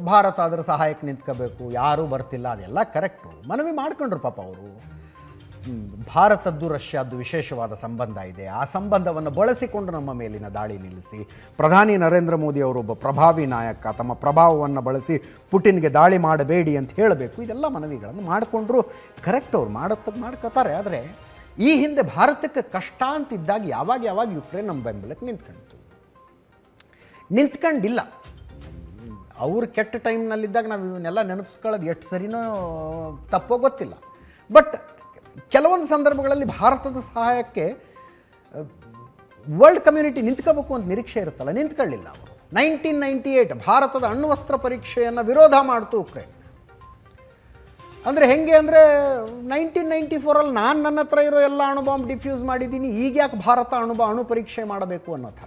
ಭಾರತ ಅದರ ಸಹಾಯಕ್ಕೆ ನಿಂತ್ಕೋಬೇಕು ಯಾರೂ ಬರ್ತಿಲ್ಲ ಅದೆಲ್ಲ ಕರೆಕ್ಟು ಮನವಿ ಮಾಡ್ಕೊಂಡ್ರು ಪಾಪ ಅವರು ಹ್ಮ್, ಭಾರತದ್ದು ರಷ್ಯಾದ್ದು ವಿಶೇಷವಾದ ಸಂಬಂಧ ಇದೆ ಆ ಸಂಬಂಧವನ್ನು ಬಳಸಿಕೊಂಡು ನಮ್ಮ ಮೇಲಿನ ದಾಳಿ ನಿಲ್ಲಿಸಿ ಪ್ರಧಾನಿ ನರೇಂದ್ರ ಮೋದಿ ಅವರು ಒಬ್ಬ ಪ್ರಭಾವಿ ನಾಯಕ ತಮ್ಮ ಪ್ರಭಾವವನ್ನು ಬಳಸಿ ಪುಟಿನ್ಗೆ ದಾಳಿ ಮಾಡಬೇಡಿ ಅಂತ ಹೇಳಬೇಕು ಇದೆಲ್ಲ ಮನವಿಗಳನ್ನು ಮಾಡಿಕೊಂಡ್ರು ಕರೆಕ್ಟ್ ಅವ್ರು ಮಾಡತ್ತ ಮಾಡ್ಕೋತಾರೆ ಆದರೆ ಈ ಹಿಂದೆ ಭಾರತಕ್ಕೆ ಕಷ್ಟ ಅಂತಿದ್ದಾಗ ಯಾವಾಗ ಯಾವಾಗ ಯುಕ್ರೇನ್ ನಮ್ಮ ಬೆಂಬಲಕ್ಕೆ ನಿಂತ್ಕೊಂಡಿತು ನಿಂತ್ಕೊಂಡಿಲ್ಲ ಅವ್ರು ಕೆಟ್ಟ ಟೈಮ್ನಲ್ಲಿದ್ದಾಗ ನಾವು ಇವನ್ನೆಲ್ಲ ನೆನಪಿಸ್ಕೊಳ್ಳೋದು ಎಷ್ಟು ಸರಿನೋ ತಪ್ಪೋ ಗೊತ್ತಿಲ್ಲ ಬಟ್ ಕೆಲವೊಂದು ಸಂದರ್ಭಗಳಲ್ಲಿ ಭಾರತದ ಸಹಾಯಕ್ಕೆ ವರ್ಲ್ಡ್ ಕಮ್ಯುನಿಟಿ ನಿಂತ್ಕೋಬೇಕು ಅಂತ ನಿರೀಕ್ಷೆ ಇರುತ್ತಲ್ಲ ನಿಂತ್ಕೊಳ್ಳಿಲ್ಲ ಅವರು ನೈನ್ಟೀನ್ ನೈಂಟಿ ಏಯ್ಟ್ ಭಾರತದ ಅಣ್ವಸ್ತ್ರ ಪರೀಕ್ಷೆಯನ್ನು ವಿರೋಧ ಮಾಡ್ತು ಉಕ್ರೇನ್ ಅಂದರೆ ಹೆಂಗೆ ಅಂದರೆ ನೈನ್ಟೀನ್ ನೈಂಟಿ ಫೋರಲ್ಲಿ ನಾನು ನನ್ನ ಹತ್ರ ಇರೋ ಎಲ್ಲ ಅಣುಬಾಂಬ್ ಡಿಫ್ಯೂಸ್ ಮಾಡಿದ್ದೀನಿ ಈಗ ಯಾಕೆ ಭಾರತ ಅಣುಬ ಅಣು ಪರೀಕ್ಷೆ ಮಾಡಬೇಕು ಅನ್ನೋ ಥರ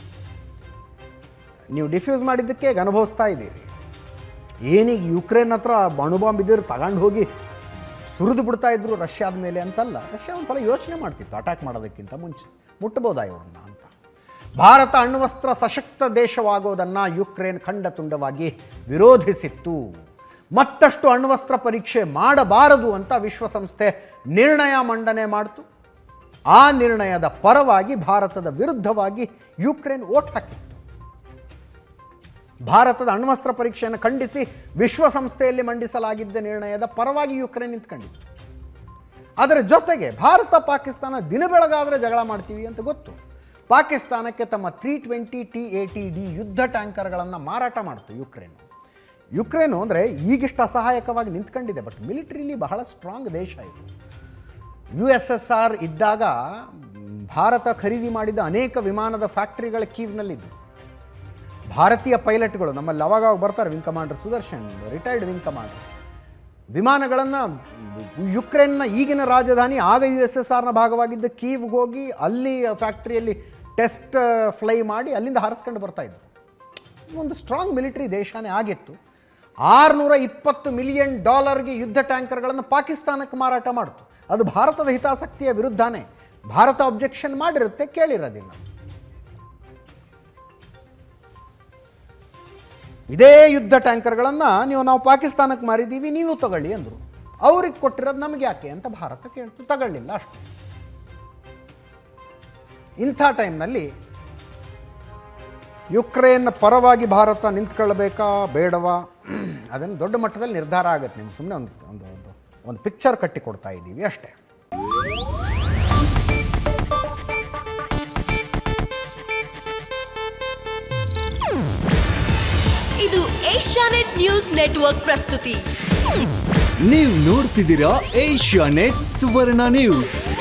ನೀವು ಡಿಫ್ಯೂಸ್ ಮಾಡಿದ್ದಕ್ಕೆ ಈಗ ಅನುಭವಿಸ್ತಾ ಇದ್ದೀರಿ ಏನೀಗ ಯುಕ್ರೇನ್ ಹತ್ರ ಅಣುಬಾಂಬ್ ಇದ್ದರು ತಗೊಂಡು ಹೋಗಿ ಸುರಿದು ಬಿಡ್ತಾ ಇದ್ರು ರಷ್ಯಾದ ಮೇಲೆ ಅಂತಲ್ಲ ರಷ್ಯಾ ಒಂದು ಸಲ ಯೋಚನೆ ಮಾಡ್ತಿತ್ತು ಅಟ್ಯಾಕ್ ಮಾಡೋದಕ್ಕಿಂತ ಮುಂಚೆ ಮುಟ್ಟಬೋದಾ ಇವ್ರನ್ನ ಅಂತ ಭಾರತ ಅಣ್ವಸ್ತ್ರ ಸಶಕ್ತ ದೇಶವಾಗೋದನ್ನು ಯುಕ್ರೇನ್ ಖಂಡ ತುಂಡವಾಗಿ ವಿರೋಧಿಸಿತ್ತು ಮತ್ತಷ್ಟು ಅಣ್ವಸ್ತ್ರ ಪರೀಕ್ಷೆ ಮಾಡಬಾರದು ಅಂತ ವಿಶ್ವಸಂಸ್ಥೆ ನಿರ್ಣಯ ಮಂಡನೆ ಮಾಡಿತು ಆ ನಿರ್ಣಯದ ಪರವಾಗಿ ಭಾರತದ ವಿರುದ್ಧವಾಗಿ ಯುಕ್ರೇನ್ ಓಟ್ ಹಾಕಿತ್ತು ಭಾರತದ ಅಣ್ವಸ್ತ್ರ ಪರೀಕ್ಷೆಯನ್ನು ಖಂಡಿಸಿ ವಿಶ್ವಸಂಸ್ಥೆಯಲ್ಲಿ ಮಂಡಿಸಲಾಗಿದ್ದ ನಿರ್ಣಯದ ಪರವಾಗಿ ಯುಕ್ರೇನ್ ನಿಂತ್ಕೊಂಡಿತ್ತು ಅದರ ಜೊತೆಗೆ ಭಾರತ ಪಾಕಿಸ್ತಾನ ದಿನ ಬೆಳಗಾದರೆ ಜಗಳ ಮಾಡ್ತೀವಿ ಅಂತ ಗೊತ್ತು ಪಾಕಿಸ್ತಾನಕ್ಕೆ ತಮ್ಮ three twenty T A T D ಯುದ್ಧ ಟ್ಯಾಂಕರ್ಗಳನ್ನು ಮಾರಾಟ ಮಾಡ್ತು ಯುಕ್ರೇನ್ ಯುಕ್ರೇನು ಅಂದರೆ ಈಗಿಷ್ಟು ಅಸಹಾಯಕವಾಗಿ ನಿಂತ್ಕೊಂಡಿದೆ ಬಟ್ ಮಿಲಿಟ್ರಿಲಿ ಬಹಳ ಸ್ಟ್ರಾಂಗ್ ದೇಶ ಇದು ಯು ಎಸ್ ಎಸ್ ಆರ್ ಇದ್ದಾಗ ಮ್, ಭಾರತ ಖರೀದಿ ಮಾಡಿದ ಅನೇಕ ವಿಮಾನದ ಫ್ಯಾಕ್ಟ್ರಿಗಳ ಕೀವ್ನಲ್ಲಿದ್ದು ಭಾರತೀಯ ಪೈಲಟ್ಗಳು ನಮ್ಮಲ್ಲಿ ಅವಾಗ ಅವಾಗ ಬರ್ತಾರೆ wing commander Sudarshan retired wing commander ವಿಮಾನಗಳನ್ನು ಯುಕ್ರೇನ್ನ ಈಗಿನ ರಾಜಧಾನಿ ಆಗ ಯು ಎಸ್ ಎಸ್ ಆರ್ನ ಭಾಗವಾಗಿದ್ದ ಕೀವ್ಗೆ ಹೋಗಿ ಅಲ್ಲಿ ಫ್ಯಾಕ್ಟ್ರಿಯಲ್ಲಿ ಟೆಸ್ಟ್ ಫ್ಲೈ ಮಾಡಿ ಅಲ್ಲಿಂದ ಹಾರಿಸ್ಕೊಂಡು ಬರ್ತಾ ಇದ್ರು ಒಂದು ಸ್ಟ್ರಾಂಗ್ ಮಿಲಿಟರಿ ದೇಶನೇ ಆಗಿತ್ತು ಆರುನೂರ ಇಪ್ಪತ್ತು ಮಿಲಿಯನ್ ಡಾಲರ್ಗೆ ಯುದ್ಧ ಟ್ಯಾಂಕರ್ಗಳನ್ನು ಪಾಕಿಸ್ತಾನಕ್ಕೆ ಮಾರಾಟ ಮಾಡ್ತು ಅದು ಭಾರತದ ಹಿತಾಸಕ್ತಿಯ ವಿರುದ್ಧನೇ ಭಾರತ ಅಬ್ಜೆಕ್ಷನ್ ಮಾಡಿರುತ್ತೆ ಕೇಳಿರೋದಿಲ್ಲ ಇದೇ ಯುದ್ಧ ಟ್ಯಾಂಕರ್ಗಳನ್ನು ನೀವು ನಾವು ಪಾಕಿಸ್ತಾನಕ್ಕೆ ಮಾರಿದ್ದೀವಿ ನೀವು ತಗೊಳ್ಳಿ ಅಂದರು ಅವ್ರಿಗೆ ಕೊಟ್ಟಿರೋದು ನಮಗೆ ಯಾಕೆ ಅಂತ ಭಾರತ ಕೇಳ್ತು ತಗೊಳ್ಳಿಲ್ಲ ಅಷ್ಟೇ ಇಂಥ ಟೈಮ್ನಲ್ಲಿ ಯುಕ್ರೇನ್ನ ಪರವಾಗಿ ಭಾರತ ನಿಂತ್ಕೊಳ್ಬೇಕಾ ಬೇಡವಾ ಅದನ್ನು ದೊಡ್ಡ ಮಟ್ಟದಲ್ಲಿ ನಿರ್ಧಾರ ಆಗುತ್ತೆ ನಿಮ್ಗೆ ಸುಮ್ಮನೆ ಒಂದು ಒಂದು ಒಂದು ಒಂದು ಪಿಕ್ಚರ್ ಕಟ್ಟಿ ಕೊಡ್ತಾ ಇದ್ದೀವಿ ಅಷ್ಟೇ ಇದು ಏಷ್ಯಾನೆಟ್ ನ್ಯೂಸ್ ನೆಟ್ವರ್ಕ್ ಪ್ರಸ್ತುತಿ ನೀವು ನೋಡ್ತಿದ್ದೀರಾ ಏಷ್ಯಾ ನೆಟ್ ಸುವರ್ಣ ನ್ಯೂಸ್